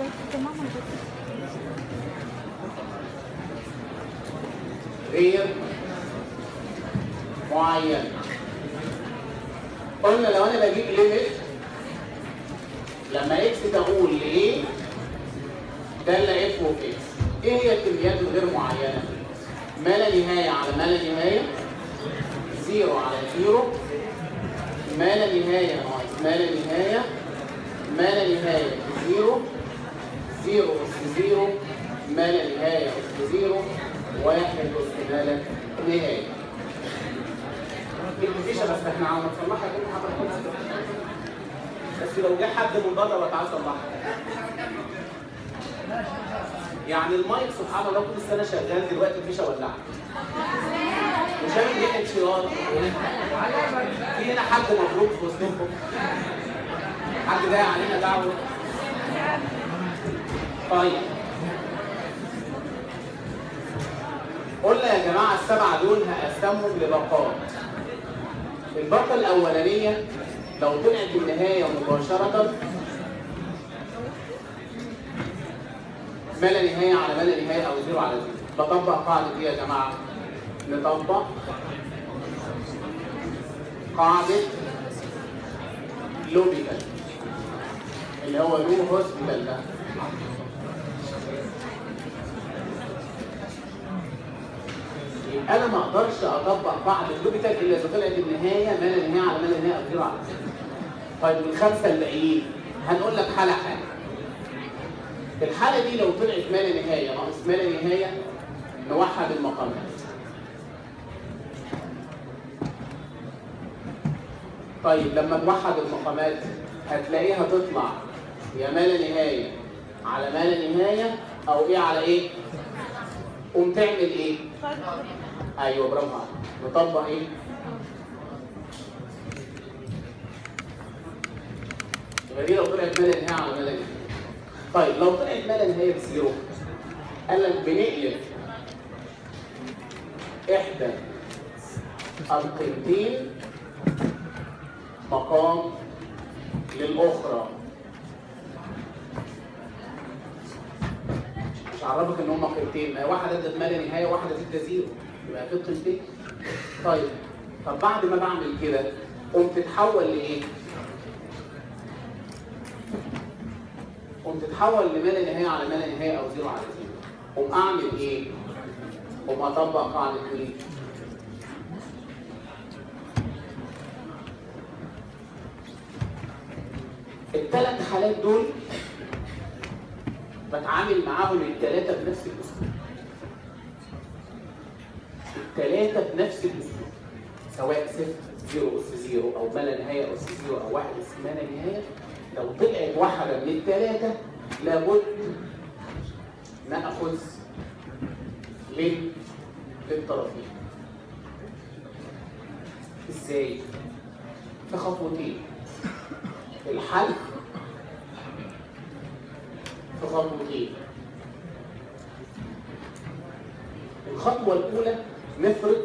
غير معين قلنا لو انا بجيب ليميت لما اكس تقول لايه دالة اف اوف اكس ايه هي الكميات الغير معينه ما لا نهايه على ما لا نهايه زيرو على زيرو ما لا نهايه ناقص ما لا نهايه ما لا نهايه زيرو زيرو اس زيرو ما لا نهايه اس زيرو واحد اس ما لا نهايه مفيش بس احنا عم نصلحها كل حاجه بس لو جه حد من بره وتعالى صلحها يعني المايك سبحان الله طول السنه شغال دلوقتي الفيشه ولعت وشامل ريحه شياط في هنا حد مبروك في وسطكم حد جاي علينا دعوه طيب قلنا يا جماعه السبعه دول هقسمهم لباقات الباقه الاولانيه لو طلعت النهايه مباشره ما لا نهايه على ما لا نهايه او زيرو على زيرو بطبق قاعده ايه يا جماعه؟ نطبق قاعده لوبيكال اللي هو لو هوسبيتال ده يبقى انا ما اقدرش اطبق قاعده لوبيكال الا اذا طلعت النهايه ما لا نهايه على ما لا نهايه او زيرو على زيرو طيب الخمسه الباقيين هنقول لك حاله حاله في الحالة دي لو طلعت ما لا نهاية ناقص ما لا نهاية نوحد المقامات. طيب لما نوحد المقامات هتلاقيها تطلع يا ما لا نهاية على ما لا نهاية أو إيه على إيه؟ قوم تعمل إيه؟ أيوه برافو عليك. نطبق إيه؟ يبقى دي لو طلعت ما لا نهاية على ما لا نهاية. طيب لو طلعت ما لا نهايه بزيرو قال لك بنقلب احدى القيمتين مقام للاخرى مش عرفك ان هم قيمتين ما واحده ادت ما لا نهايه وواحده ادت زيرو يبقى في قيمتين طيب طب بعد ما بعمل كده قمت تتحول لايه؟ قمت تتحول لما لا نهايه على ما لا نهايه او زيرو على زيرو قوم اعمل ايه؟ قوم اطبق قاعده ايه؟ الثلاث حالات دول بتعامل معاهم الثلاثه بنفس الاسلوب الثلاثه بنفس الاسلوب سواء صفر زيرو اس زيرو او ما لا نهايه اس زيرو او واحد اس ما لا نهايه لو طلعت واحدة من الثلاثة لابد نأخذ لل... للطرفين. ازاي؟ في خطوتين. الحل في خطوتين. الخطوة الأولى نفرض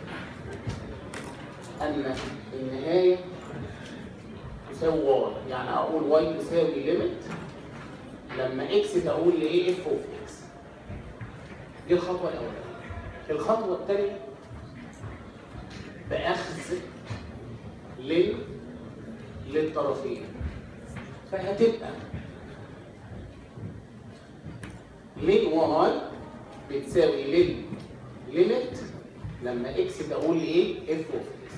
أن النهاية تساوي واي يعني اقول واي تساوي ليميت لما اكس تقول لايه اف اوف اكس دي الخطوه الاولانيه الخطوه الثانيه باخذ لل للطرفين فهتبقى لين واي بتساوي لين ليميت لما اكس تقول لايه اف اوف اكس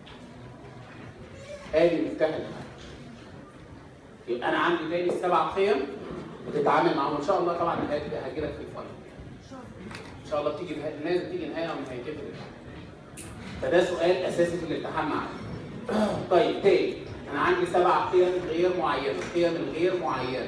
ادي مفتاح الحل يبقى انا عندي تاني السبع قيم بتتعامل معاهم ان شاء الله طبعا هاجي لك في الفايل ان شاء الله بتيجي بها... لازم تيجي نهايه او نهايتين فده سؤال اساسي في الامتحان معانا طيب تاني انا عندي سبع قيم غير معينه قيم الغير معينه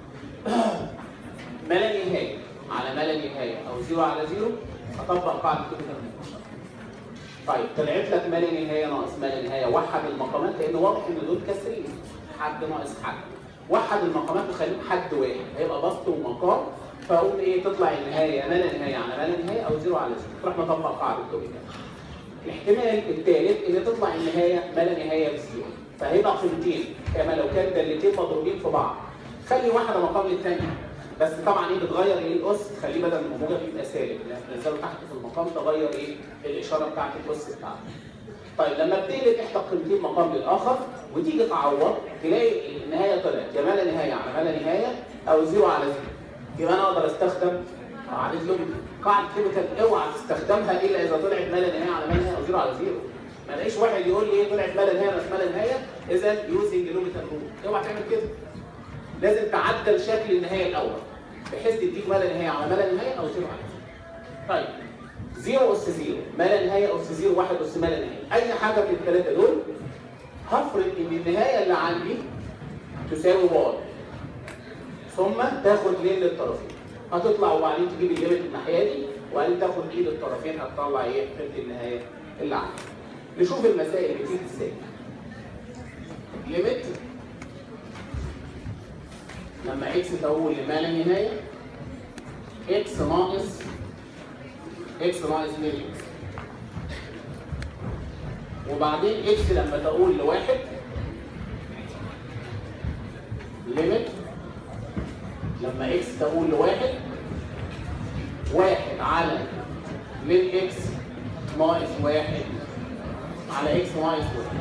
ما لا نهايه على ما لا نهايه او زيرو على زيرو اطبق قاعده كده طيب طلعت لك ما لا نهايه ناقص ما لا نهايه وحد المقامات لان واضح ان دول كسرين حد ناقص حد وحد المقامات وخليهم حد واحد هيبقى بسط ومقام فاقول ايه تطلع النهايه ما لا نهايه على ما لا نهايه او زيرو على زيرو تروح مطبق قاعده كده الاحتمال الثالث ان تطلع النهايه ما لا نهايه بزيرو فهيبقى قيمتين كما لو كان دالتين مضروبين في بعض خلي واحده مقابل الثانيه بس طبعا ايه بتغير ايه الاس تخليه بدل ما موجب يبقى سالب تنزله تحت في المقام تغير ايه الاشاره بتاعت الاس بتاعتك طيب لما بتقلب احدى القيمتين مقام للاخر وتيجي تعوض تلاقي النهايه طلعت يا ما لا نهايه على ما لا نهايه او زيرو على زيرو يبقى انا اقدر استخدم قاعده لوجيك قاعده كيميكال اوعى تستخدمها الا اذا طلعت ما لا نهايه على ما لا نهايه او زيرو على زيرو ما الاقيش واحد يقول لي ايه طلعت ما لا نهايه بس ما لا نهايه اذا يوزنج لوجيكال رول اوعى تعمل كده لازم تعدل شكل النهايه الاول بحيث تديك ما لا نهايه على ما لا نهايه او زيرو على زيرو طيب زيرو اس زيرو ما لا نهايه اس زيرو واحد اس ما لا نهايه اي حاجه من الثلاثه دول هفرض ان النهايه اللي عندي تساوي واي ثم تاخد لين للطرفين هتطلع وبعدين تجيب الليمت الناحيه دي وبعدين تاخد ايد الطرفين هتطلع ايه قيمه النهايه اللي عندك نشوف المسائل بتيجي ازاي ليميت لما اكس تقول لما لا نهايه اكس ناقص اكس ناقص من اكس وبعدين اكس لما تقول لواحد ليميت لما اكس تقول لواحد واحد على من اكس ناقص واحد على اكس ناقص واحد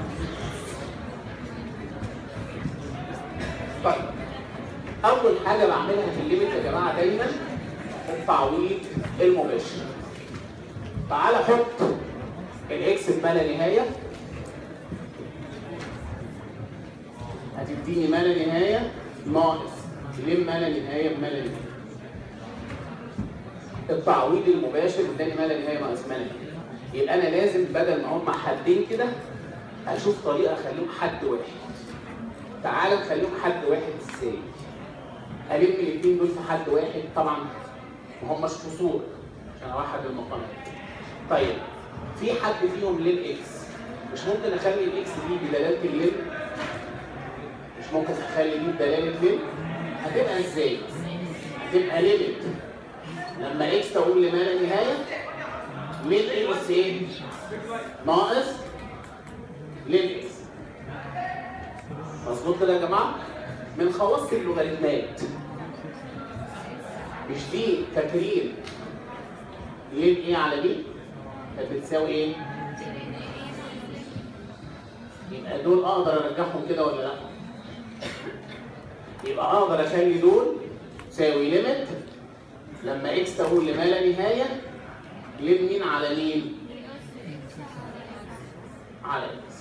طيب اول حاجه بعملها في الليميت يا جماعه دايما التعويض المباشر تعال حط الاكس بما لا نهايه هتديني ما لا نهايه ناقص لم ما لا نهايه بما لا نهايه التعويض المباشر اداني ما لا نهايه ناقص ما لا نهايه يبقى انا لازم بدل ما هم حدين كده اشوف طريقه اخليهم حد واحد تعال نخليهم حد واحد ازاي الم الاثنين دول في حد واحد طبعا ما هماش فصول عشان اوحد المقامات طيب في حد فيهم لين اكس مش ممكن اخلي الاكس دي بدلاله اللين مش ممكن اخلي دي بدلاله لين هتبقى ازاي هتبقى ليميت لما اكس تقول لما لا نهايه لين ايه بس ايه ناقص لين اكس مظبوط كده يا جماعه من خواص اللوغاريتمات مش دي فاكرين لين ايه على دي كانت بتساوي ايه؟ يبقى دول اقدر ارجعهم كده ولا لا؟ يبقى اقدر اخلي دول تساوي ليميت لما اكس تقول لما لا نهايه لين مين على مين؟ على اكس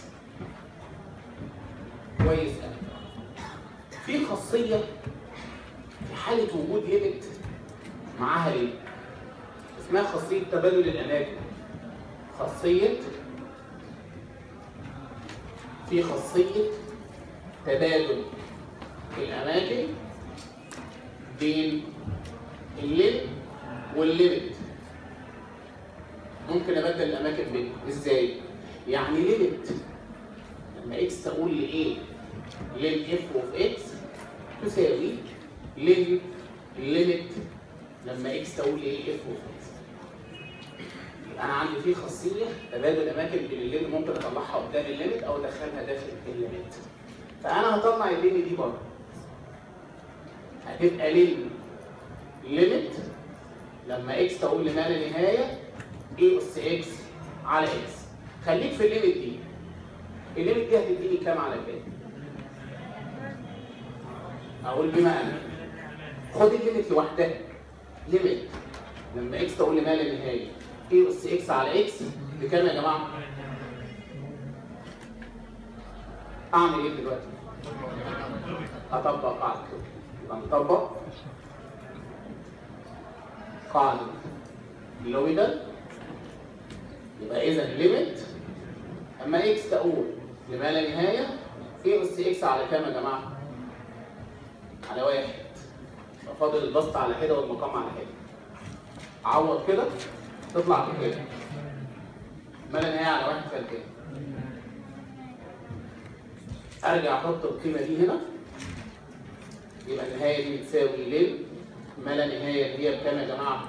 كويس قوي في خاصيه في حاله وجود ليميت معاها ليه؟ اسمها خاصيه تبادل الاماكن خاصيه في خاصيه تبادل الاماكن بين الليل والليميت ممكن ابدل الاماكن بينهم ازاي يعني ليميت لما اكس تقول لي ايه لين اف اوف اكس تساوي لين ليميت لما اكس تقول لي ايه اف اوف اكس يبقى انا عندي في خاصيه تبادل اماكن بين الليميت ممكن اطلعها قدام الليميت او ادخلها داخل الليميت فانا هطلع اللين دي بره هتبقى لين ليميت لما اكس تقول لما لا نهايه اي اس اكس على اكس خليك في الليميت دي الليميت دي هتديني كام على كام؟ اقول بما انا خد الليميت لوحدها ليميت لما اكس تقول لي ما لا نهايه اي اس اكس على اكس بكام يا جماعه؟ اعمل ايه دلوقتي؟ اطبق قاعده يبقى نطبق قاعده لويدال يبقى اذا ليميت اما اكس تقول لما لا نهايه اي اس اكس على كام يا جماعه؟ على واحد فاضل البسط على حده والمقام على حده عوض كده تطلع بكام؟ ما لا نهايه على واحد فيها كام؟ ارجع احط القيمه دي هنا يبقى النهايه دي بتساوي لين ما لا نهايه هي بكام يا جماعه؟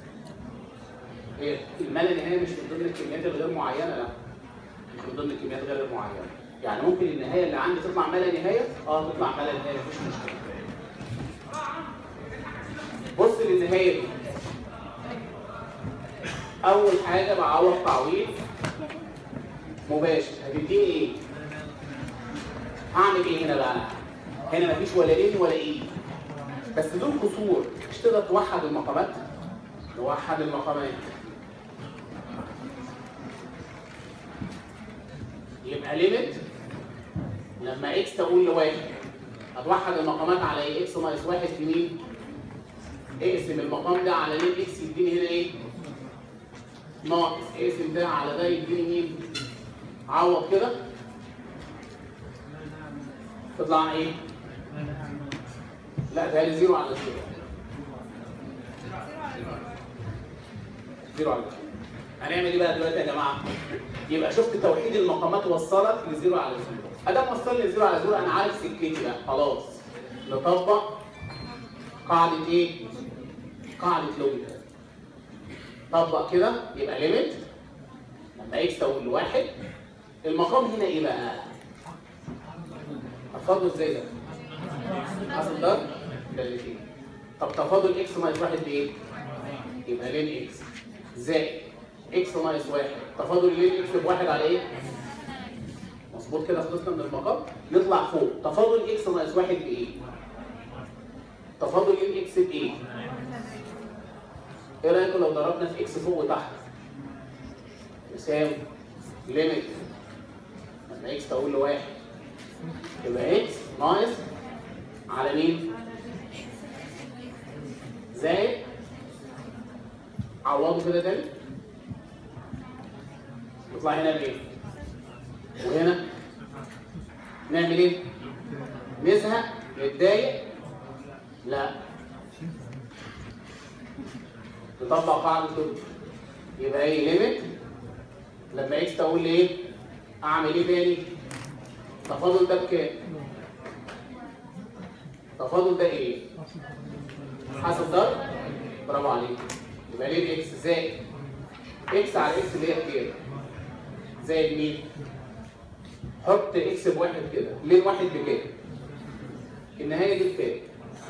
هي ما لا نهايه مش من ضمن الكميات الغير معينه لا مش من ضمن الكميات غير المعينه يعني ممكن النهايه اللي عندي تطلع ما لا نهايه اه تطلع ما لا نهايه مفيش مشكله النهايه دي اول حاجه بعوض تعويض مباشر هتديني ايه هعمل ايه هنا بقى هنا مفيش ولا لين ولا ايه بس دول كسور مش تقدر توحد المقامات نوحد المقامات يبقى ليميت لما اكس تقول لواحد هتوحد المقامات على ايه؟ اكس ناقص واحد في مين؟ اقسم المقام ده على لين اكس يديني هنا ايه؟ ناقص اقسم ده على ده يديني مين؟ عوض كده تطلع ايه؟ لا ده زيرو على زيرو زيرو على زيرو هنعمل ايه بقى دلوقتي يا جماعه؟ يبقى شفت توحيد المقامات وصلك لزيرو على زيرو ادام وصلني لزيرو على زيرو انا عارف سكتي بقى خلاص نطبق قاعده ايه؟ قاعده لوجيكال طبق كده يبقى ليميت لما اكس تقول لواحد المقام هنا ايه بقى؟ هتفضل ازاي ده؟ حصل ضرب دالتين طب تفاضل اكس ناقص واحد بايه؟ يبقى لين اكس زائد اكس ناقص واحد تفاضل لين اكس بواحد على ايه؟ مظبوط كده خلصنا من المقام نطلع فوق تفاضل اكس ناقص واحد بايه؟ تفاضل لين اكس بايه؟ ايه رايكم لو ضربنا في اكس فوق وتحت؟ يساوي ليميت لما اكس تقول لواحد يبقى اكس ناقص على مين؟ زائد عوضه كده تاني يطلع هنا بايه؟ وهنا نعمل ايه؟ نزهق نتضايق؟ لا نطبق قاعدة دول يبقى ايه ليميت لما اكس تقول لي ايه؟ اعمل ايه تاني؟ تفاضل ده بكام؟ تفاضل ده ايه؟ حسب ضرب برافو عليك يبقى ليه اكس زائد اكس على اكس اللي هي بكام؟ زائد مين؟ حط اكس بواحد كده ليه واحد بكام؟ النهايه دي بكام؟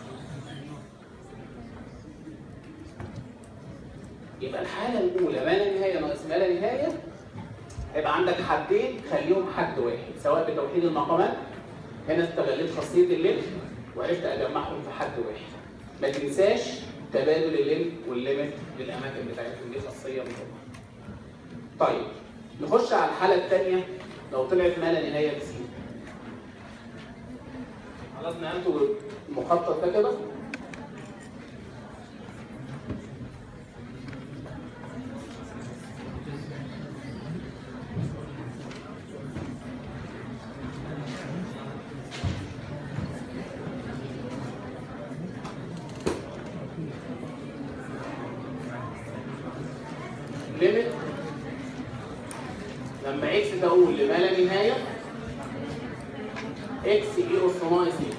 يبقى الحاله الاولى ما لا نهايه ناقص ما لا نهايه هيبقى عندك حدين خليهم حد واحد سواء بتوحيد المقامات هنا استغليت خاصيه الليمت وعرفت اجمعهم في حد واحد ما تنساش تبادل الليمت والليمت للاماكن بتاعتهم دي خاصيه مهمه طيب نخش على الحاله الثانيه لو طلعت ما لا نهايه بسين خلاص نقلتوا المخطط ده كده ليميت لما اكس تقول لما لا نهايه اكس اي اس ناقص اكس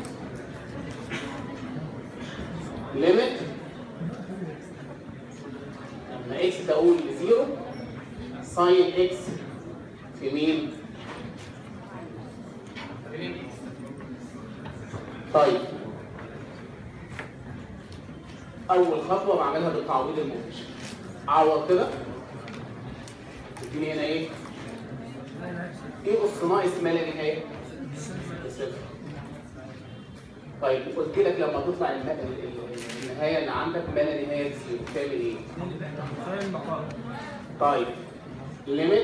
ليميت لما اكس تقول لزيرو ساين اكس في مين؟ طيب اول خطوه بعملها بالتعويض المباشر عوض كده تديني هنا ايه؟ ايه اس ناقص ما لا نهايه؟ صفر طيب قلت لك لما تطلع الم- ال- ال- النهايه اللي عندك ما لا نهايه بزيرو تعمل ايه؟ طيب ليميت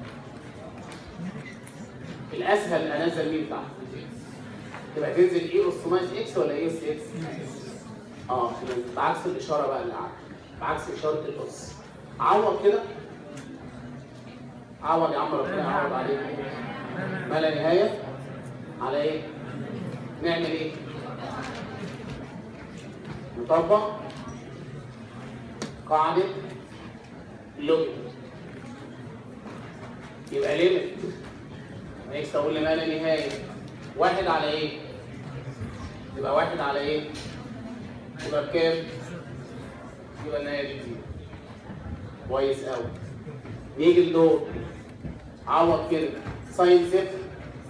الاسهل انزل مين تحت؟ تبقى تنزل ايه اس ناقص اكس ولا ايه اس اكس؟ اه بعكس الاشاره بقى اللي عندك بعكس اشاره الاس عوض كده عوض يا عم ربنا يعوض عليك ما لا نهايه على ايه؟ نعمل ايه؟ نطبق قاعده لوجيك يبقى ليميت اكس تقول لي ما لا نهايه واحد على ايه؟ يبقى واحد على ايه؟ يبقى بكام؟ يبقى النهايه دي زيرو كويس قوي نيجي لدور عوض كده ساين صفر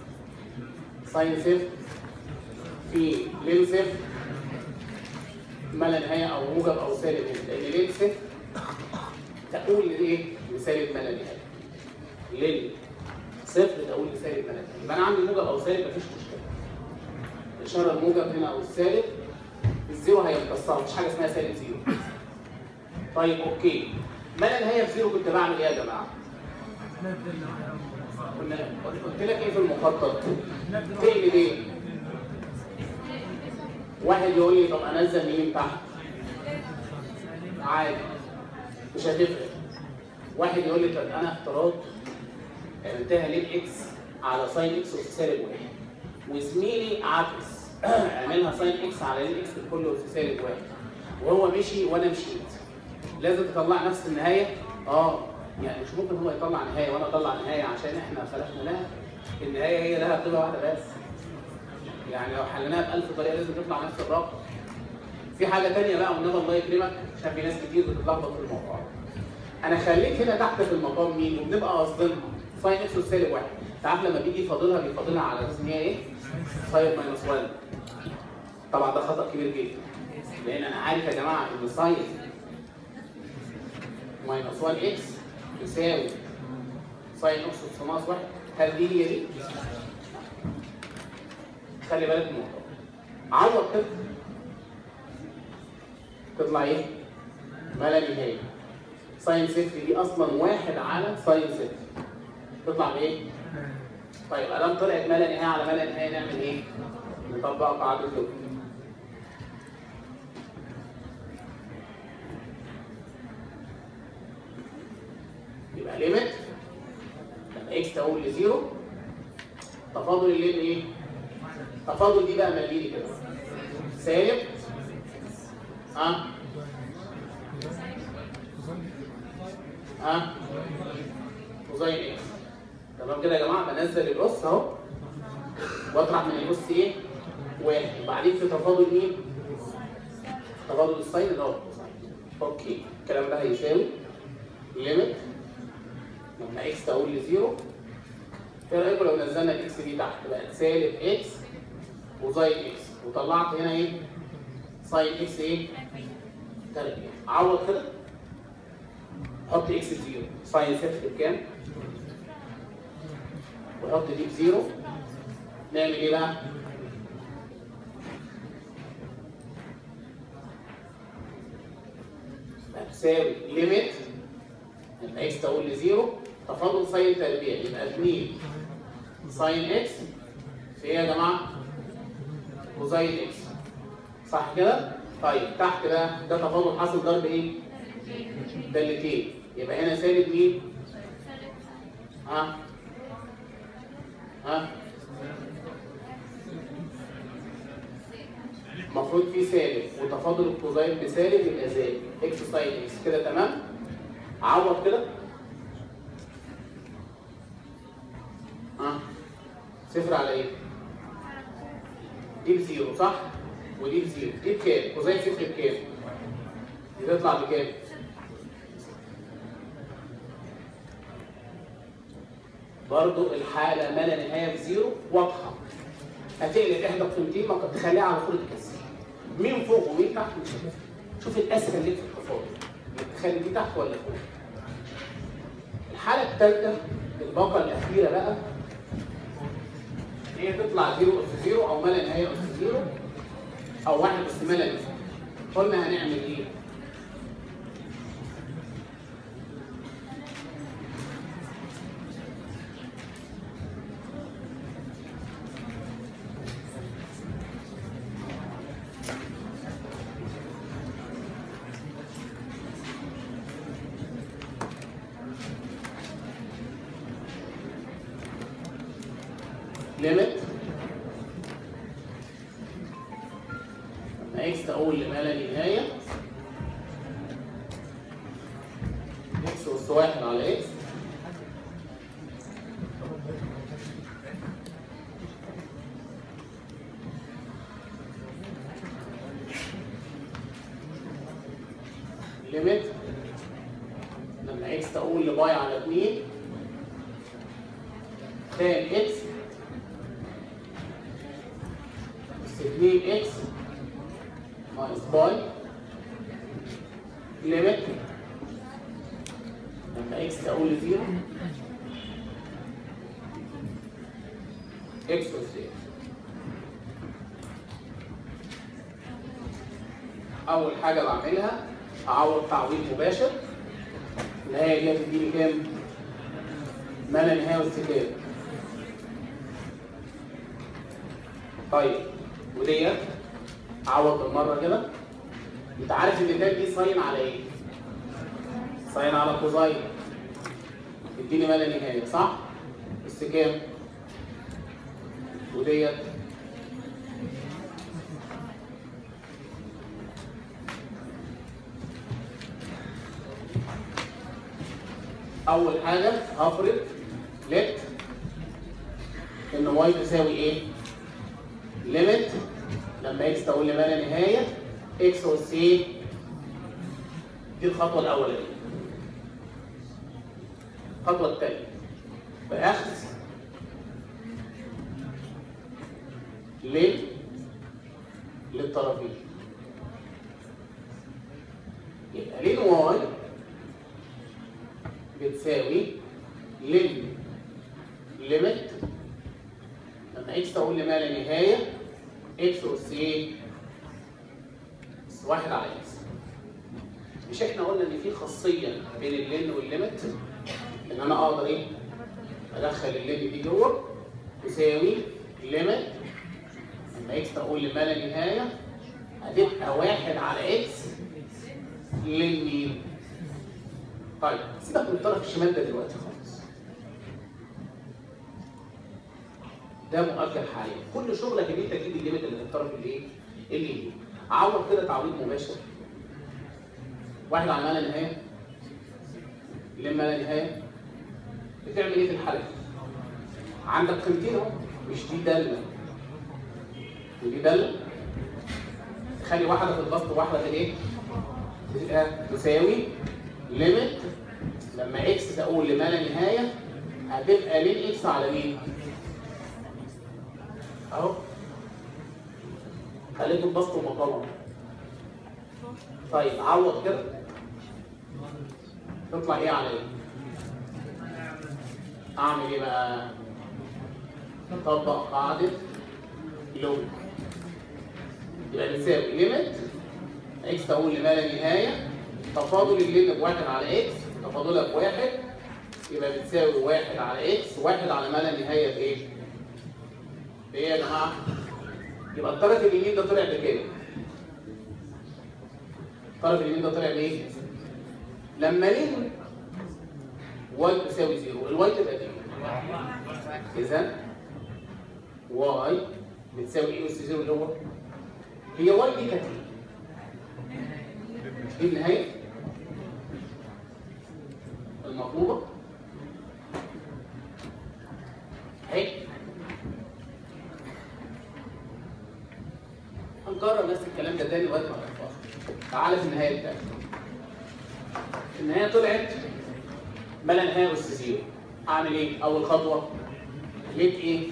ساين صفر في لين صفر ما لا نهايه او موجب او سالب هنا لان ليه صفر تقول لايه؟ لسالب ما لا نهايه. ليه؟ صفر تقول لسالب ما لا نهايه. يبقى انا عندي موجب او سالب مفيش مشكله. الاشاره الموجب هنا او السالب الزيرو هيتكسر مفيش حاجه اسمها سالب زيرو. طيب اوكي ما لا نهايه في زيرو كنت بعمل ايه يا جماعه؟ كنا قلت لك ايه في المخطط؟ تقلب ايه؟ واحد يقول لي طب انزل مين تحت؟ عادي مش هتفرق واحد يقول لي طب انا افترضت عملتها ليه اكس على ساين اكس اس سالب واحد وزميلي عكس عملها ساين اكس على ليه اكس الكل اس سالب واحد وهو مشي وانا مشيت لازم تطلع نفس النهايه اه يعني مش ممكن هو يطلع نهايه وانا اطلع نهايه عشان احنا خلقنا لها النهايه هي لها قيمه واحده بس يعني لو حليناها ب 1000 طريقه لازم تطلع نفس الرقم في حاجه ثانيه بقى والنبي الله يكرمك عشان في ناس كتير بتتلخبط في الموضوع انا خليت هنا تحت في المقام مين وبنبقى قاصدينها ساين اكس سالب واحد تعرف لما بيجي فاضلها بيفاضلها على اساس ان هي ايه؟ ساين ماينس 1 طبعا ده خطا كبير جدا لان انا عارف يا جماعه ان ساين ماينس 1 اكس يساوي ساين اكس اس ناقص 1 هل دي هي دي؟ خلي بالك من الموضوع عوض كده تطلع ايه؟ ما لا نهايه ساين صفر دي اصلا واحد على ساين صفر تطلع بايه؟ طيب ادام طلعت ما لا نهايه على ما لا نهايه نعمل ايه؟ نطبق قاعده لوب يبقى ليميت لما اكس تقول لزيرو تفاضل اللين ايه؟ تفاضل دي بقى مليلي كده سالب ها ها كوزين اكس تمام كده يا جماعه بنزل الاس اهو واطرح من الاس ايه؟ واحد وبعدين في تفاضل مين؟ تفاضل الساين اللي هو الكوساين اوكي الكلام ده هيساوي ليميت لما اكس تقول لزيرو ايه رايكم لو نزلنا الاكس دي تحت بقت سالب اكس وزاين اكس وطلعت هنا ايه؟ ساين اكس ايه؟ تربيع عوض كده حط اكس بزيرو ساين صفر بكام؟ وحط دي بزيرو نعمل ايه بقى؟ هتساوي ليميت لما اكس تقول لزيرو تفاضل ساين تربيع يبقى 2 ساين اكس في ايه يا جماعه؟ كوزين اكس صح كده؟ طيب تحت بقى ده تفاضل حاصل ضرب ايه؟ دالتين يبقى هنا سالب مين؟ ها؟ ها؟ المفروض في سالب وتفاضل الكوزين بسالب يبقى زائد اكس ساين اكس كده تمام؟ عوض كده ها؟ صفر على ايه؟ دي بزيرو صح؟ ودي بزيرو دي بكام؟ كوزين صفر بكام؟ دي تطلع بكام؟ برضو الحالة ما لا نهاية بزيرو واضحة هتقلب احدى القيمتين ما تخليها على صورة كسر مين فوق ومين تحت مش هتفرق شوف الاسهل ليه في التفاضل تخلي دي تحت ولا فوق الحالة الثالثة الباقة الأخيرة بقى هي تطلع زيرو أس زيرو أو ما لا نهاية أس زيرو أو واحد أس ما لا نهاية قلنا هنعمل إيه؟ ليميت لما اكس تقول لما لا نهايه اكس اس واحد على اكس ليميت لما اكس تقول لباي على 2 تان اكس 2 اكس ناقص باي ليميت لما اكس تقول لزيرو اكس اس اول حاجه بعملها اعوض تعويض مباشر النهايه دي هتديني كام؟ ما لا نهايه واستكمال طيب وديت اعوض بالمره كده انت عارف ان ده دي ساين على ايه؟ ساين على كوزاين تديني ما لا نهايه صح؟ بس كام؟ وديت اول حاجه هفرض لت ان واي تساوي ايه؟ ليميت لما اكس تقول لي ما لا نهايه اكس اس ايه؟ دي الخطوه الاولانيه الخطوه الثانيه باخذ ليه؟ للطرفين يبقى لين واي بتساوي لين ليميت لما اكس تقول لي ما لا نهايه اكس اس ايه؟ اس واحد على اكس مش احنا قلنا ان في خاصيه بين اللين والليميت ان انا اقدر ايه؟ ادخل اللين دي جوه تساوي ليميت لما اكس تقول لي ما لا نهايه هتبقى واحد على اكس للمين؟ طيب سيبك من الطرف الشمال ده دلوقتي خالص. ده مؤجل حاليا، كل شغلك ان انت تجيب الليميت اللي في الطرف الايه؟ اليمين. عوض كده تعويض مباشر. واحد على ما لا نهايه. لما لا نهايه. بتعمل ايه في الحالة؟ عندك قيمتين اهو مش دي داله. ودي داله. خلي واحده في البسط وواحده في الايه؟ تبقى تساوي ليميت لما اكس تقول لما لا نهايه هتبقى لين اكس على مين؟ اهو خليته البسط ومقاومه طيب عوض كده تطلع ايه على ايه؟ اعمل ايه بقى؟ نطبق قاعده لو يبقى بتساوي ليميت اكس تقول لما لا نهايه تفاضل اللين بواحد على اكس تفاضلها بواحد يبقى بتساوي واحد على اكس واحد على ما لا نهايه بايه؟ بايه يا جماعه؟ يبقى الطرف اليمين ده طلع بكام؟ الطرف اليمين ده طلع بايه؟ لما لين واي تساوي زيرو الواي تبقى كام؟ اذا واي بتساوي ايه اس زيرو اللي هو؟ هي واي دي كانت ايه؟ دي النهايه المطلوبه اهي هنكرر نفس الكلام ده تاني لغايه ما نخلص تعالى في النهايه بتاعتنا النهايه طلعت ما لا نهايه اس زيرو اعمل ايه؟ اول خطوه لقيت ايه؟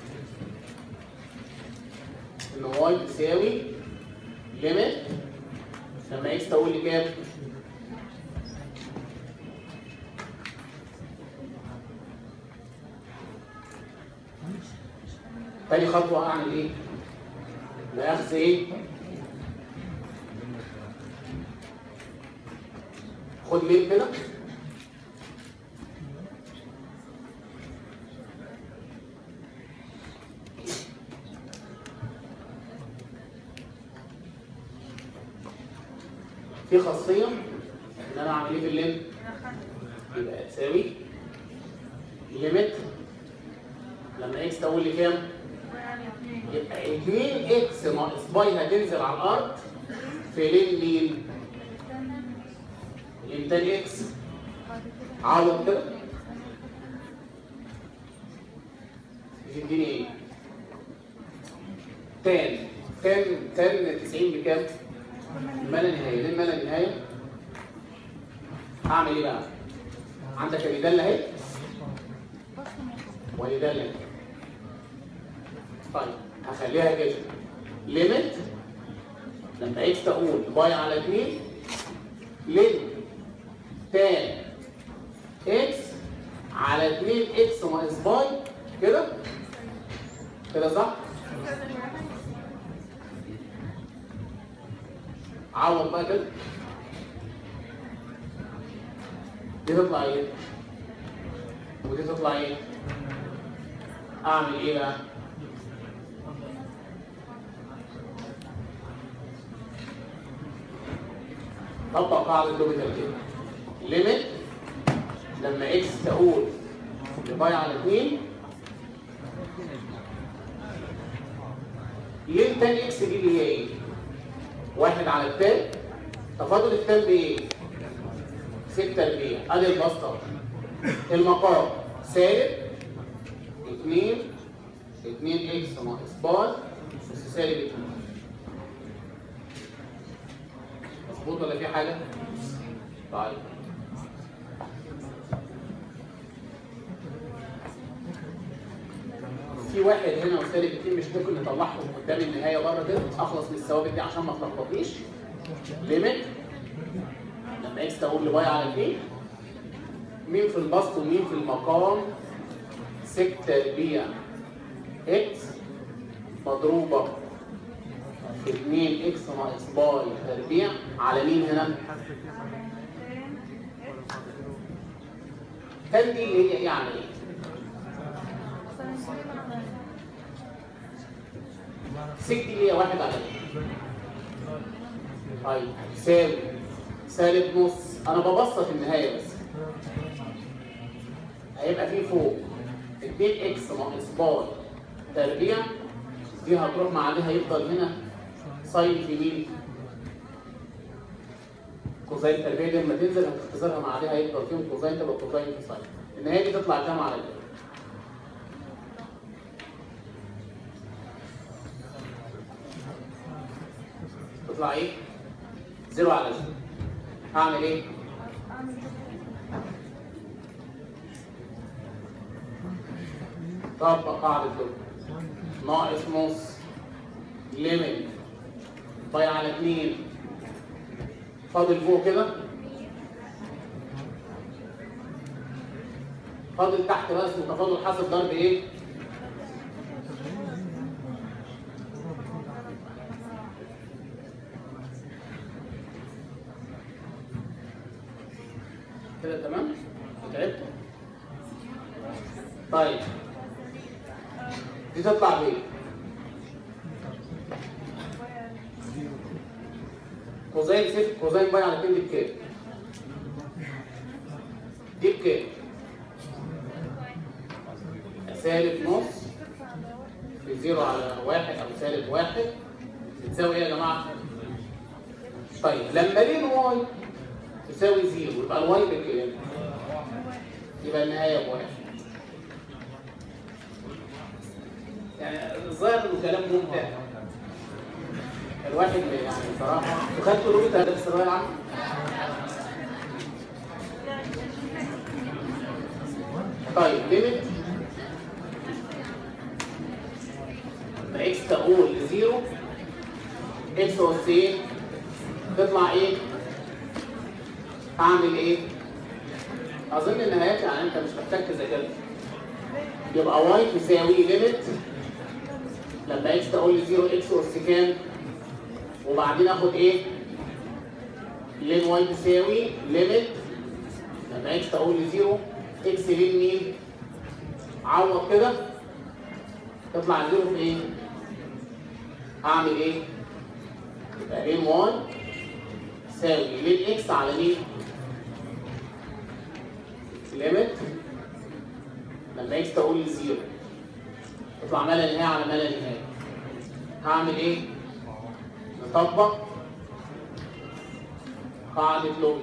ان واي تساوي ليميت لما اكس تقول لي كام؟ تاني خطوة هعمل ايه؟ بأخذ ايه؟ خد ليه كده في خاصية ان انا اعمل ايه في الليم؟ يبقى تساوي ليميت لما اكس تقول لي كام؟ يبقى 2 اكس ناقص باي هتنزل على الارض في لين مين؟ لين تاني اكس عوض كده يديني ايه؟ تان تان تان 90 بكام؟ ما لا نهايه ليه ما لا نهايه؟ هعمل ايه بقى؟ عندك الداله اهي والداله اهي طيب هخليها كده ليميت لما اكس تقول باي على 2 لن تان اكس على 2 اكس ناقص باي كده كده صح؟ عوض بقى كده دي تطلع ايه؟ ودي تطلع ايه؟ اعمل ايه بقى؟ طبق قاعدة لوبيتال كده ليميت لما اكس تقول لباي على 2 ليه التان اكس دي اللي هي ايه؟ واحد على التان تفاضل التان بايه؟ 6 تربيع ادي البسطه المقام سالب 2 2 اكس ناقص باي بس سالب 2 مظبوط ولا في حاجه؟ طيب في واحد هنا وسالب 2 مش ممكن نطلعهم قدام النهايه بره كده اخلص من الثوابت دي عشان ما تلخبطنيش ليميت لما اكس تقول لباي على 2 مين في البسط ومين في المقام 6 تربيع اكس مضروبه في 2 اكس ناقص باي تربيع على مين هنا؟ تان دي اللي هي ايه على ايه؟ ست دي اللي هي واحد على ايه؟ طيب سالب سالب نص انا ببسط النهايه بس هيبقى في فوق 2 اكس ناقص باي تربيع دي هتروح مع دي هيفضل هنا ساين في مين؟ كوزين التربيع دي لما تنزل هتختصرها مع دي هيفضل فيهم كوزين تبقى كوزين في ساين النهايه دي تطلع كام على كده؟ تطلع ايه؟ زيرو على زيرو هعمل ايه؟ طبق قاعدة دول ناقص نص ليميت باي على اتنين فاضل فوق كده فاضل تحت بقى اسمه تفاضل حاسب ضرب ايه؟ كده تمام؟ تعبت؟ طيب دي تطلع بايه؟ كوزين صفر كوزين باي على 2 دي بكام؟ دي بكام؟ سالب نص في زيرو على واحد او سالب واحد بتساوي ايه يا جماعه؟ طيب لما لين واي تساوي زيرو يبقى الواي بكام؟ يبقى النهايه بواحد يعني الظاهر انه كلام ممتع الواحد يعني بصراحه وخدتوا لغه هدف الثانويه العامه طيب ليميت لما اكس تقول لزيرو اكس اس ايه تطلع ايه؟ هعمل ايه؟ اظن النهايات يعني انت مش محتاج تذاكرها يبقى واي تساوي ليميت لما اكس تقول لي 0 اكس اس كام وبعدين اخد ايه؟ لين واي تساوي ليميت لما اكس تقول لي 0 اكس لين مين؟ عوض كده تطلع 0 في ايه؟ هعمل ايه؟ يبقى لين واي تساوي لين اكس على مين؟ ليميت لما اكس تقول لي 0 تطلع ما لا نهايه على ما لا نهايه هعمل ايه؟ نطبق قاعدة لوج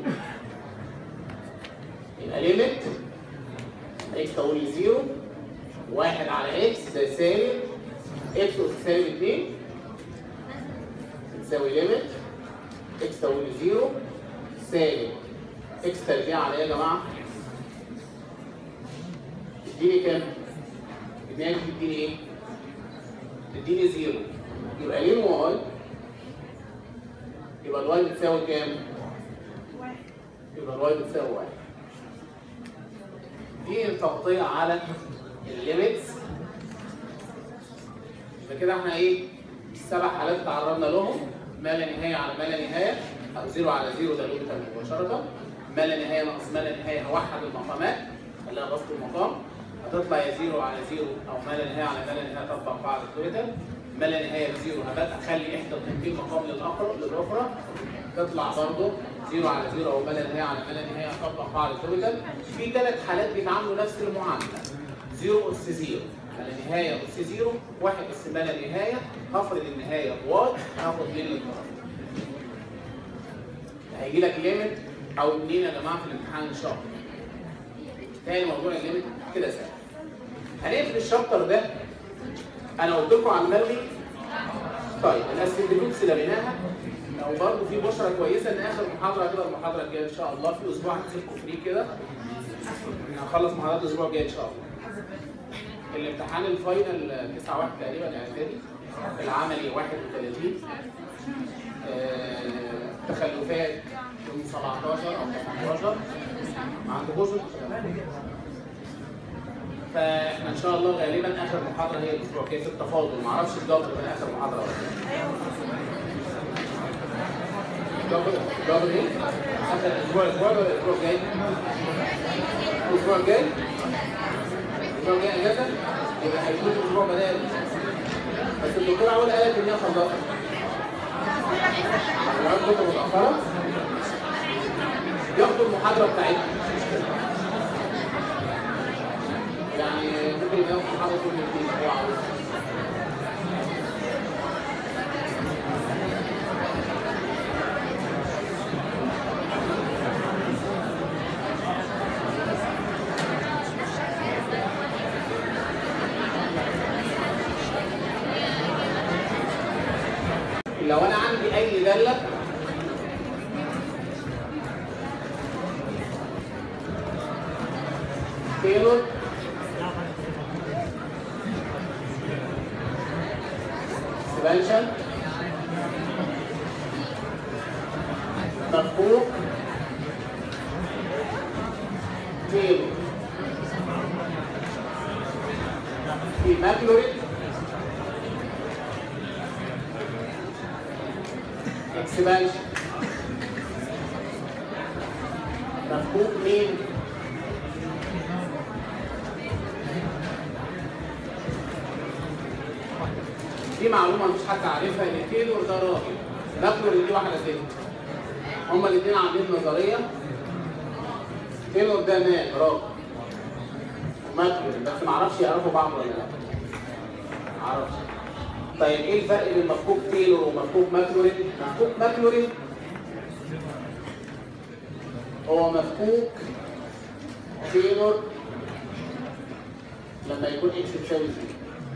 يبقى ليميت اكس تقول لي 0 واحد على اكس ده سالب اكس اس سالب 2 تساوي ليميت اكس تقول لي 0 سالب اكس تربيع على ايه يا جماعه؟ تديني كام؟ النهايه دي تديني ايه؟ تديني زيرو يبقى لين واي يبقى الواي بتساوي كام؟ يبقى الواي بتساوي واحد دي التغطية على الليميتس يبقى كده احنا ايه السبع حالات تعرضنا لهم ما لا نهاية على ما لا نهاية أو زيرو على زيرو ده لوبيتال مباشرة ما لا نهاية ناقص ما لا نهاية هوحد المقامات خليها بسط المقام هتطلع يا زيرو على زيرو أو ما لا نهاية على ما لا نهاية تطلع قاعدة لوبيتال ما لا نهاية بزيرو هبقى أخلي إحدى القيمتين مقام للأخرى للأخرى تطلع برضه زيرو على زيرو أو ما لا نهاية على ما لا نهاية تطلع قاعدة لوبيتال في ثلاث حالات بيتعاملوا نفس المعاملة زيرو أس زيرو على نهاية أس زيرو واحد أس ما لا نهاية هفرض النهاية بواي هاخد ليميت هيجي لك ليميت أو منين يا جماعة في الامتحان إن شاء الله تاني موضوع الليميت كده سهل هنقفل الشابتر ده انا قلت لكم على الملغي طيب الاسندبيوتس لغيناها لو برضه في بشرة كويسة ان اخر محاضرة كده المحاضرة الجاية ان شاء الله في اسبوع هنسيبكم فري كده هنخلص محاضرات الاسبوع الجاي ان شاء الله الامتحان الفاينل 9 1 تقريبا اعدادي العملي 31 آه، تخلفات يوم 17 او 18 ما عندكوش فاحنا ان شاء الله غالبا اخر محاضره هي الاسبوع الجاي في التفاضل ما اعرفش الجبر من اخر محاضره ولا لا. الجبر الجبر ايه؟ اخر الاسبوع الاسبوع ولا الاسبوع الجاي؟ الاسبوع الجاي؟ الاسبوع الجاي اجازه؟ يبقى هيكون الاسبوع بدال بس الدكتور عمل قالت ان هي خلصت العيال كتب متاخره ياخدوا المحاضره بتاعتهم يعني ممكن يبقى محاضره كل الاثنين هو عاوز لو انا عندي اي داله تيلور اكسبانشن مفهوم تيلور في ماكلوريت اكسبانشن مفهوم مين؟ دي معلومه مش حد عارفها ان تيلور ده راجل ماكلور دي واحده ست هما الاثنين عاملين نظريه تيلور ده مان راجل وماكلور بس ما اعرفش يعرفوا بعض ولا لا معرفش طيب ايه الفرق بين مفكوك تيلور ومفكوك ماكلورين؟ مفكوك ماكلورين هو مفكوك تيلور لما يكون اكس تساوي زيرو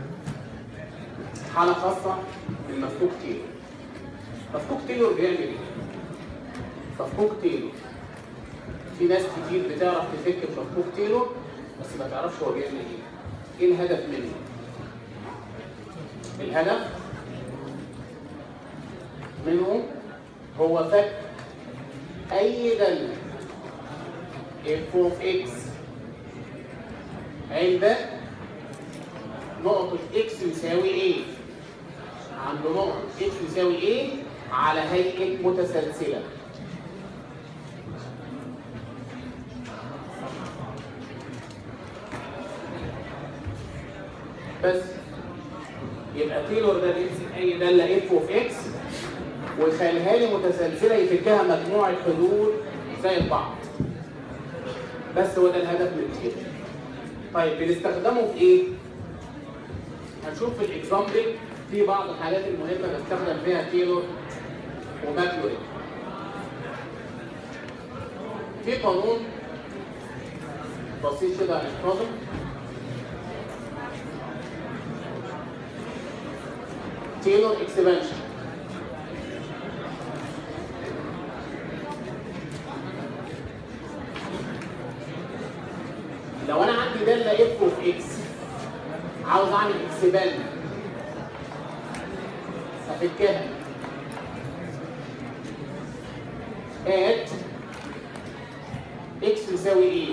حالة خاصة من مفكوك تيلور مفكوك تيلور بيعمل ايه؟ مفكوك تيلور في ناس كتير بتعرف تفك بمفكوك تيلور بس ما تعرفش هو بيعمل ايه ايه الهدف منه؟ الهدف منه هو فك اي دالة f of x عند نقطة x يساوي ايه عند نقطة x يساوي ايه على هيئة متسلسلة بس يبقى تيلور ده بيمسك اي داله اف اوف اكس ويخليها لي متسلسله يفكها مجموعه حدود زي بعض بس هو ده الهدف من تيلور طيب بنستخدمه في ايه؟ هنشوف في الاكزامبل في بعض الحالات المهمه بستخدم فيها تيلور وماكلورين في قانون بسيط كده هنحفظه تيلور اكسبانشن لو انا عندي داله اف اوف اكس عاوز اعمل اكسباند افكها at يساوي ايه؟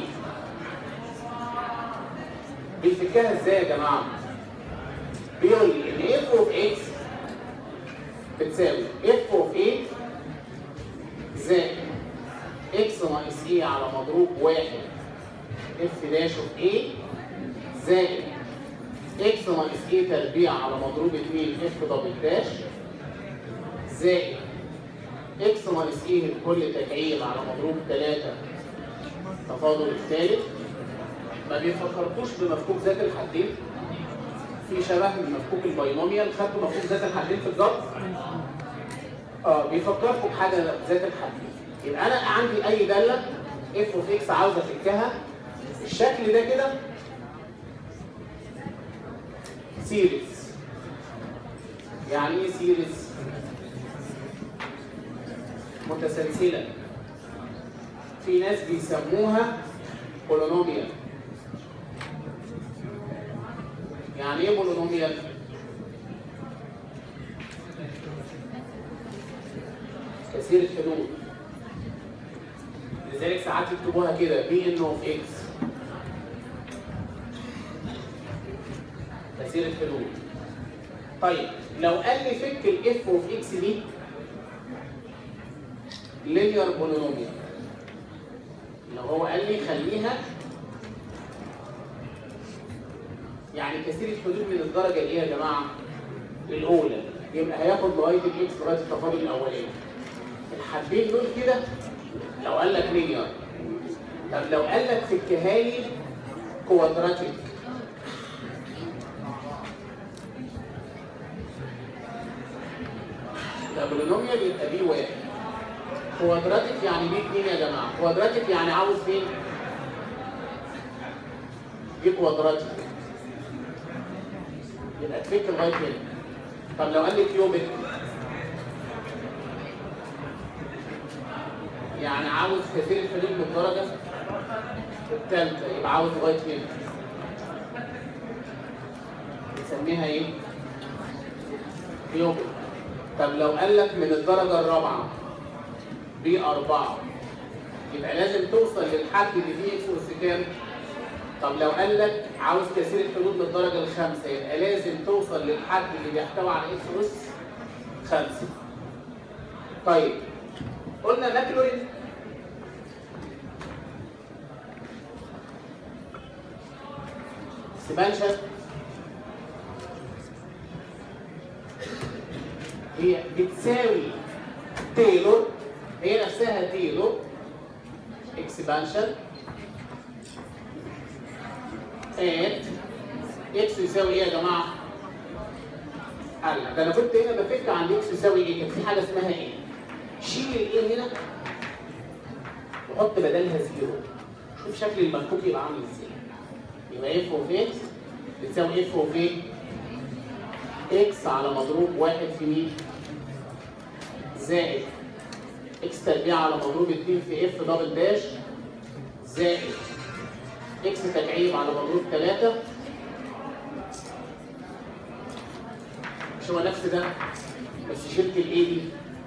بيفكها ازاي يا جماعه؟ بيقول لي ان اف اوف اكس بتساوي اف اوف ايه زائد اكس ناقص ايه على مضروب واحد اف داش اوف ايه زائد اكس ناقص ايه تربيع على مضروب 2 اف دبل داش زائد اكس ناقص ايه الكل تكعيب على مضروب 3 تفاضل الثالث ما بيفكركوش بمفكوك ذات الحدين في شبه من مفكوك الباينوميال خدتوا مفكوك ذات الحدين في الضبط اه بيفكركم بحاجه ذات الحدين يبقى انا عندي اي داله اف اوف اكس عاوز افكها الشكل ده كده سيريز يعني ايه سيريز متسلسله في ناس بيسموها بولينوميال يعني ايه بولينوميال كثير الحدود لذلك ساعات يكتبوها كده بي ان اوف اكس كثير الحدود طيب لو قال لي فك الاف اوف اكس دي لينير بولينوميال لو هو قال لي خليها يعني كثير الحدود من الدرجه ايه يا جماعه؟ الاولى يبقى هياخد لغايه الاكس لغايه التفاضل الاولاني الحدين دول كده لو قال لك لينير طب لو قال لك فكها لي كوادراتيك ده بولينوميال يبقى بي واحد كوادراتيك يعني بي 2 يا جماعه كوادراتيك يعني عاوز فين؟ بي كوادراتيك يبقى تفك لغايه هنا طب لو قال لي كيوبيك يعني عاوز كثير الحدود من الدرجه الثالثه يبقى عاوز لغايه هنا نسميها ايه؟ كيوبيك طب لو قال لك من الدرجه الرابعه بي 4 يبقى لازم توصل للحد اللي فيه اكس اس كام؟ طب لو قال لك عاوز كثير الحدود للدرجه الخامسه يبقى لازم توصل للحد اللي بيحتوي على اكس اس 5 طيب قلنا ماكلورين سبانشن هي بتساوي تيلور هي نفسها تيلور اكسبانشن ات اكس يساوي ايه يا جماعه؟ قال ده انا كنت هنا بفك عند اكس يساوي ايه؟ كان في حاجه اسمها ايه؟ شيل الايه هنا وحط بدلها زيرو شوف شكل المفكوك يبقى عامل ازاي يبقى اف اوف اكس بتساوي اف اوف ايه؟ اكس على مضروب واحد في مين؟ زائد اكس تربيع على مضروب 2 في اف دبل داش زائد اكس تكعيب على مضروب 3 مش هو نفس ده بس شلت الاي دي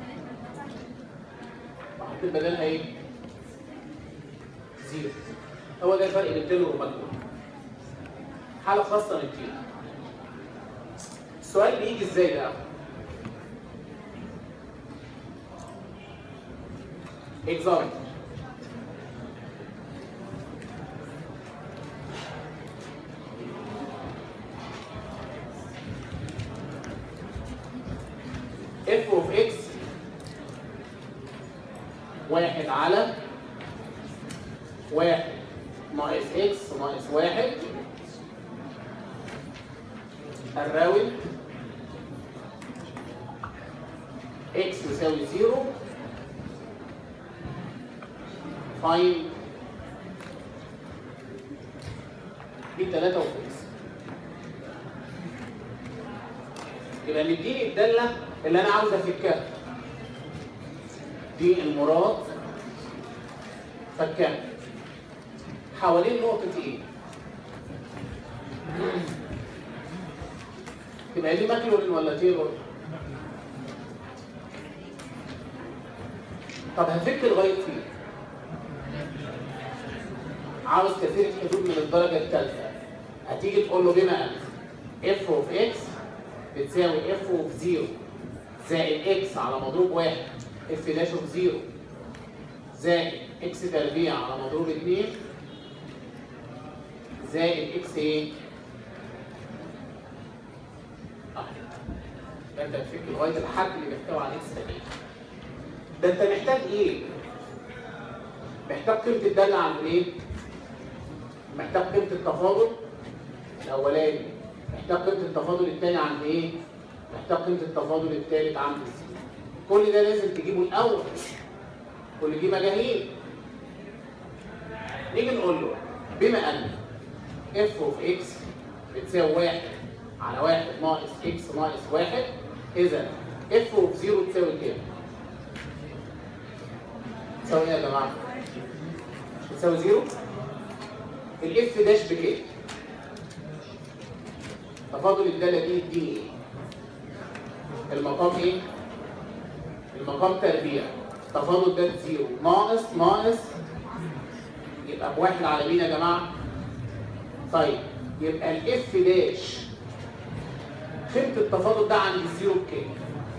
وحطيت بدلها ايه؟ زيرو هو ده الفرق بين التيلور وماكلور حالة خاصة من التيلور السؤال بيجي ازاي بقى؟ example f of x واحد على واحد ناقص x ناقص واحد الراوند x يساوي زيرو فاين دي 3 وخمس يبقى مديني الداله اللي انا عاوز افكها دي المراد فكها حوالين نقطة ايه؟ يبقى دي ماكلورين ولا تيلور؟ طب هفك لغاية فين؟ عاوز كثير الحدود من الدرجه الثالثه هتيجي تقول له بما ان اف اوف اكس بتساوي اف اوف 0 زائد اكس على مضروب واحد اف داش اوف 0 زائد اكس تربيع على مضروب 2 زائد اكس ايه؟ اه ده انت تفك لغايه الحد اللي بيحتوي على اكس تربيع ده انت محتاج ايه؟ محتاج قيمه الداله عند ايه؟ محتاج قيمه التفاضل الاولاني محتاج قيمه التفاضل الثاني عند ايه؟ محتاج قيمه التفاضل الثالث عند الزيرو كل ده لازم تجيبه الاول كل دي مجاهيل نيجي نقول له بما ان اف اوف اكس بتساوي واحد على واحد ناقص اكس ناقص واحد اذا اف اوف زيرو تساوي كام؟ تساوي ايه يا جماعه؟ بتساوي زيرو؟ الاف داش بكام؟ تفاضل الداله دي يديني ايه؟ المقام ايه؟ المقام تربيع تفاضل ده زيرو ناقص ناقص يبقى بواحد على مين يا جماعه؟ طيب يبقى الاف داش قيمه التفاضل ده عند الزيرو بكام؟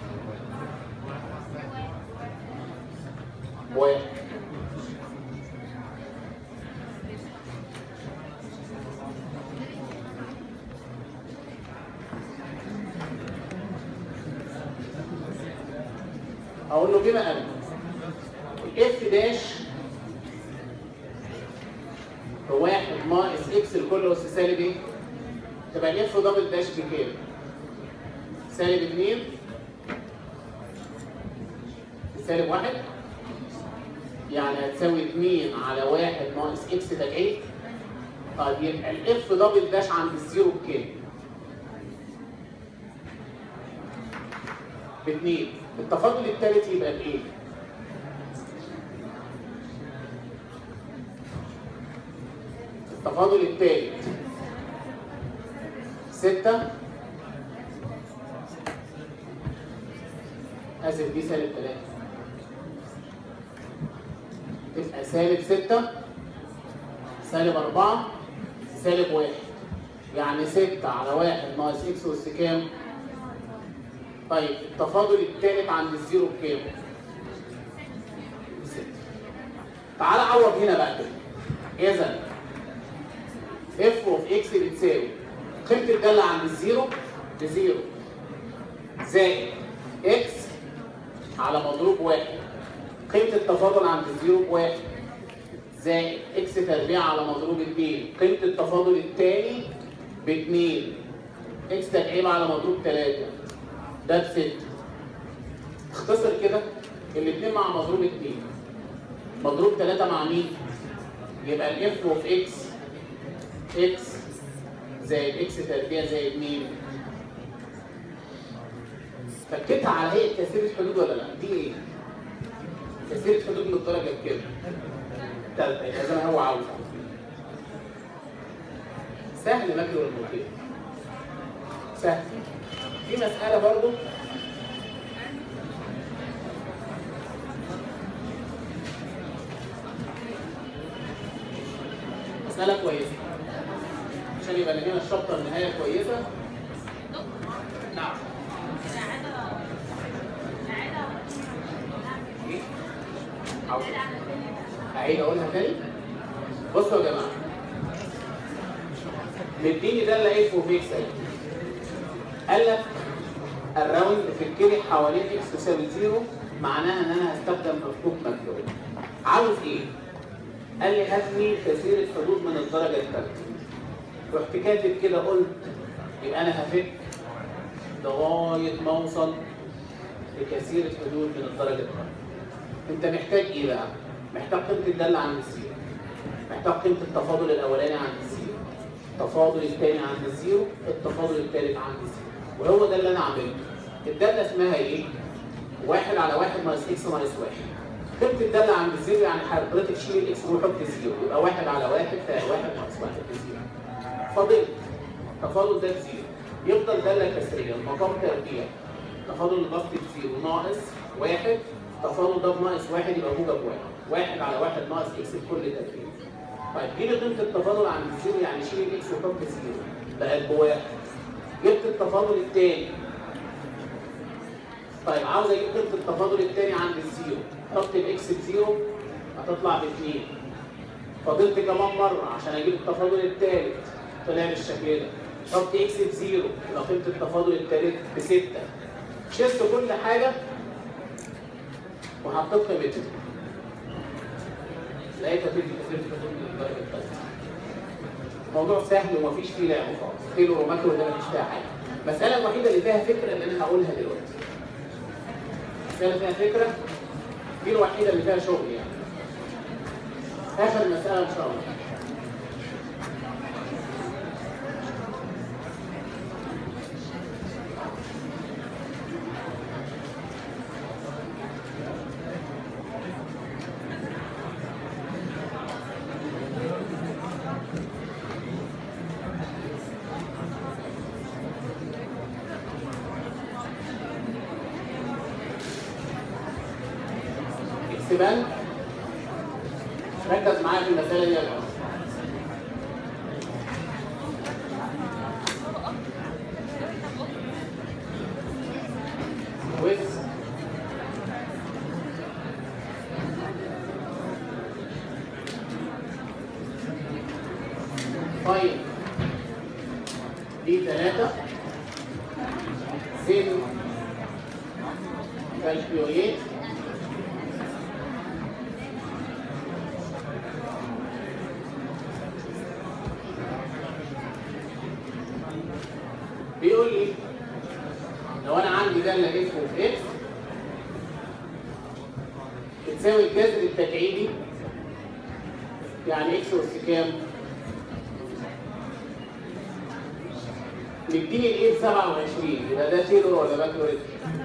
واحد اقول له بما ان الاف داش بواحد ناقص اكس الكل اس سالب ايه؟ تبقى الاف دبل داش بكام؟ سالب 2 سالب 1 يعني هتساوي 2 على 1 ناقص اكس تبعيد طيب يبقى الاف دبل داش عند الزيرو بكام؟ باثنين التفاضل الثالث يبقى بايه؟ التفاضل الثالث ستة آسف دي سالب ثلاثة تبقى سالب ستة سالب أربعة سالب واحد يعني ستة على واحد ناقص إكس أس كام؟ طيب التفاضل الثالث عند الزيرو بكام؟ ستة تعال عوض هنا بقى كده إذا اف اوف اكس بتساوي قيمة الدالة عند الزيرو بزيرو زائد اكس على مضروب واحد قيمة التفاضل عند الزيرو بواحد زائد اكس تربيع على مضروب اتنين قيمة التفاضل التاني باتنين اكس تكعيب على مضروب تلاتة ده بستة اختصر كده الاتنين مع مضروب اتنين مضروب تلاتة مع مين؟ يبقى الاف اوف اكس اكس زائد اكس تربيع زائد مين؟ فكيتها على هيئه كثير الحدود ولا لا؟ دي ايه؟ كثير الحدود من الدرجه بكام؟ تالتة يبقى زي ما هو عاوز سهل مجد والموتين سهل في مسألة برضو مسألة كويسة عشان يبقى لنا الشابتر نهاية كويسة نعم ايه؟ عاوز اعيد اقولها تاني بصوا يا جماعه مديني ده اللي ايه فوق اكس قال لك الراوند في الكيري حوالين اكس تساوي زيرو معناها ان انا هستخدم مفكوك مجهول عاوز ايه؟ قال لي هات لي كثير الحدود من الدرجه الثالثه رحت كاتب كده قلت يبقى انا هفك لغايه ما اوصل لكثير الحدود من الدرجه الثالثه انت محتاج ايه بقى؟ محتاج قيمه الداله عند الزيرو محتاج قيمه التفاضل الاولاني عند الزيرو التفاضل الثاني عند الزيرو التفاضل الثالث عند الزيرو وهو ده اللي انا عملته الداله اسمها ايه؟ واحد على واحد ناقص اكس ناقص واحد قيمه الداله عند الزيرو يعني حضرتك شيل الاكس وحط زيرو يبقى واحد على واحد فيها واحد ناقص واحد بزيرو فاضل تفاضل ده بزيرو يفضل داله كسريه المقام تربيع تفاضل الضغط بزيرو ناقص واحد تفاضل ده بناقص واحد يبقى موجب واحد واحد على واحد ناقص اكس بكل تربيع طيب جيب قيمه التفاضل عند الزيرو يعني شيل الاكس وحط زيرو بقت بواحد جبت التفاضل الثاني طيب عاوز اجيب قيمه التفاضل الثاني عند الزيرو حط الاكس بزيرو هتطلع باثنين فضلت كمان مره عشان اجيب التفاضل الثالث طلع بالشكل ده حط اكس بزيرو يبقى قيمه التفاضل الثالث بسته شلت كل حاجه وحطيت قيمتها لقيتها تدي تدي تدي الدرجه الثالثه موضوع سهل ومفيش فيه لعب خالص تيلور وماكرو ده مفيش فيها حاجه المساله الوحيده اللي فيها فكره اللي انا هقولها دلوقتي مساله فيها فكره دي الوحيده اللي فيها شغل يعني اخر مساله ان شاء الله اكسبان ركز معايا في المسألة دي يا جماعة with طيب دي ثلاثة زين كالكيوليت بيقول لي لو انا عندي داله اف اوف اكس بتساوي الجذر التكعيبي يعني اكس اس كام؟ مديني الايه ب 27 يبقى ده تيلور ولا باكلوريت؟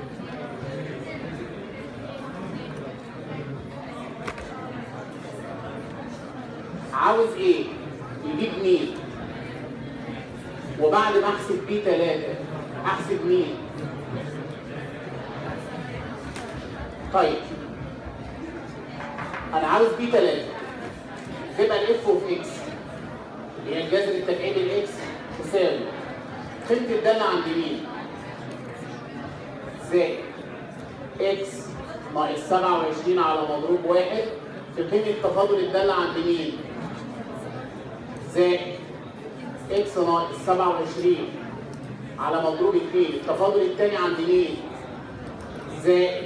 عاوز ايه؟ يجيب مين؟ وبعد ما احسب بي 3 احسب مين؟ طيب انا عاوز بي 3 تبقى الاف اوف اكس اللي هي الجذر التبعيد الاكس تساوي قيمه الداله عند مين؟ زائد اكس ناقص 27 على مضروب واحد في قيمه تفاضل الداله عند مين؟ زائد اكس ناقص 27 على مضروب 2 التفاضل الثاني عند مين؟ زائد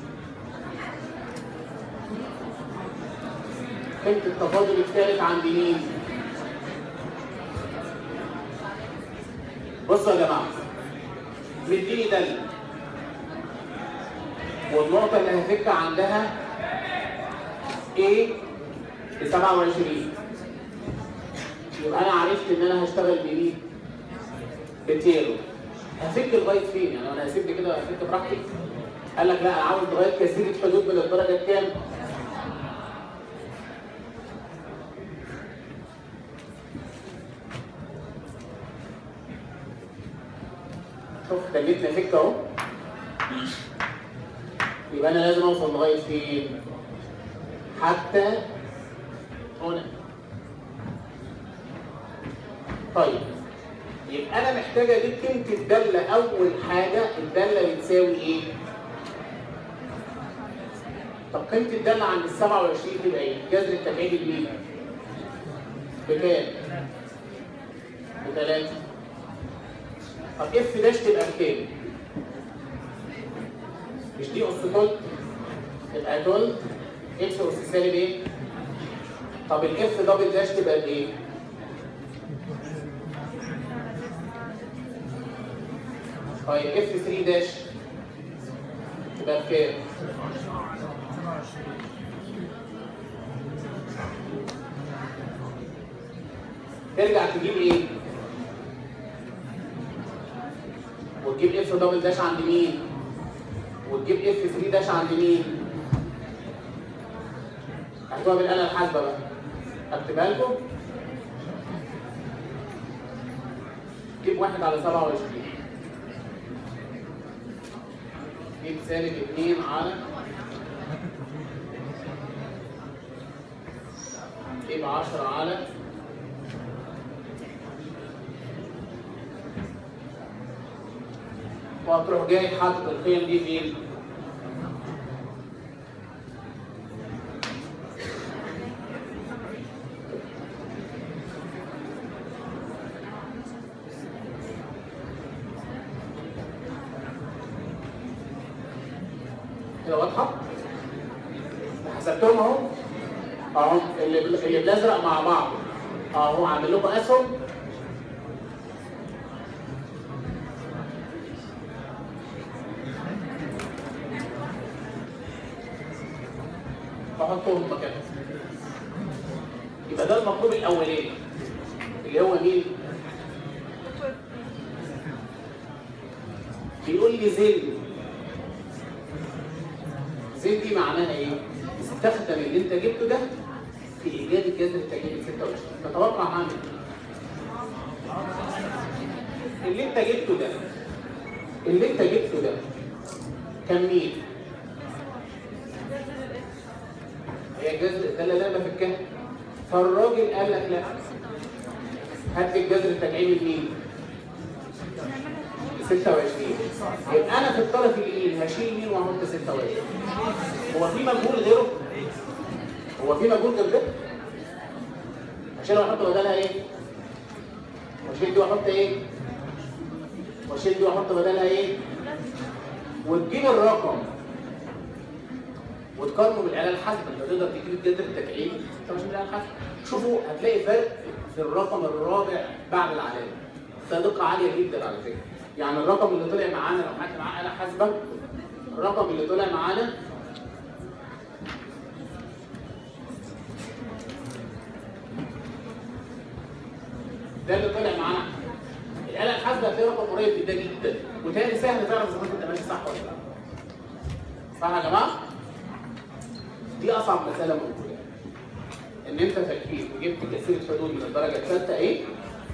قيمة التفاضل الثالث عند مين؟ بصوا يا جماعة مديني دالة والنقطة اللي هفك عندها A ب 27 يبقى انا عرفت ان انا هشتغل بمين؟ بتيرو هفك لغايه فين؟ يعني انا هسيبني كده هفك براحتي؟ قال لك لا انا عاوز لغايه كثيرة حدود من الدرجه الكام؟ شوف خليتني افك اهو يبقى انا لازم اوصل لغايه فين؟ حتى هنا طيب يبقى انا محتاج اجيب قيمه الداله اول حاجه الداله بتساوي ايه؟ طب قيمه الداله عند ال 27 تبقى ايه؟ جذر التبعيد لمين؟ بكام؟ بثلاثه طب اف داش تبقى بكام؟ مش دي اس تلت تبقى تلت اكس اس سالب ايه؟ طب الاف دبل داش تبقى بايه؟ طيب اف 3 داش تبقى بكام؟ ترجع تجيب ايه؟ وتجيب اف دبل داش عند مين؟ وتجيب اف 3 داش عند مين؟ اكتبها بالاله الحاسبه بقى اكتبها لكم جيب واحد على 27 جيب سالب 2 على يبقى 10 على وهتروح جاي حاطط القيم دي فين؟ كده واضحة؟ حسبتهم اهو اهو اللي اللي بالازرق مع بعض اهو عامل لكم اسهم بحطهم مكانهم يبقى ده المطلوب الاولاني اللي هو مين؟ بيقول لي زل زل دي معناها ايه؟ استخدم اللي انت جبته ده في ايجاد الجذر التجريبي 26 تتوقع هعمل ايه؟ اللي انت جبته ده اللي انت جبته ده كان مين؟ هي الجذر ده اللي انا بفكها فالراجل قال لك لا هات لي الجذر التجعيمي لمين؟ 26 يبقى انا في الطرف اليمين هشيل مين واحط 26 هو في مجهول غيره؟ هو في مجهول غير ده؟ هشيل واحط بدلها ايه؟ واشيل دي واحط ايه؟ واشيل دي واحط بدلها ايه؟ وتجيب الرقم وتقارنه بالاله الحاسبه انت تقدر تجيب الجذر التفعيلي انت مش بالاله الحاسبه شوفوا هتلاقي فرق في الرقم الرابع بعد العلامه ده دقه عاليه جدا على فكره يعني الرقم اللي طلع معانا لو حد معاه اله حاسبه الرقم اللي طلع معانا ده اللي طلع معانا الاله الحاسبه هتلاقي رقم قريب جدا جدا وتاني سهل تعرف اذا كنت انت ماشي صح ولا لا صح يا جماعه؟ دي اصعب مساله موجوده ان انت فكيت وجبت كثير الحدود من الدرجه الثالثه ايه؟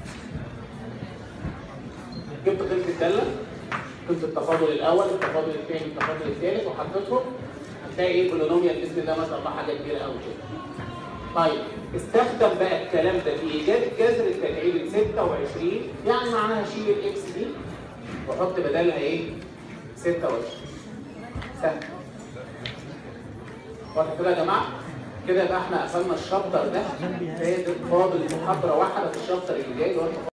جبت قيمه الداله قيمه التفاضل الاول التفاضل الثاني التفاضل الثالث وحطيتهم هتلاقي ايه بولينوميال بسم الله ما شاء الله حاجه كبيره قوي كده طيب استخدم بقى الكلام ده في ايجاد جذر التكعيب 26 يعني معناها شيل الاكس دي وحط بدلها ايه؟ 26 سهل واضح كده يا جماعه؟ كده يبقى احنا قفلنا الشابتر ده فاضل محاضره واحده في الشابتر اللي جاي اللي هو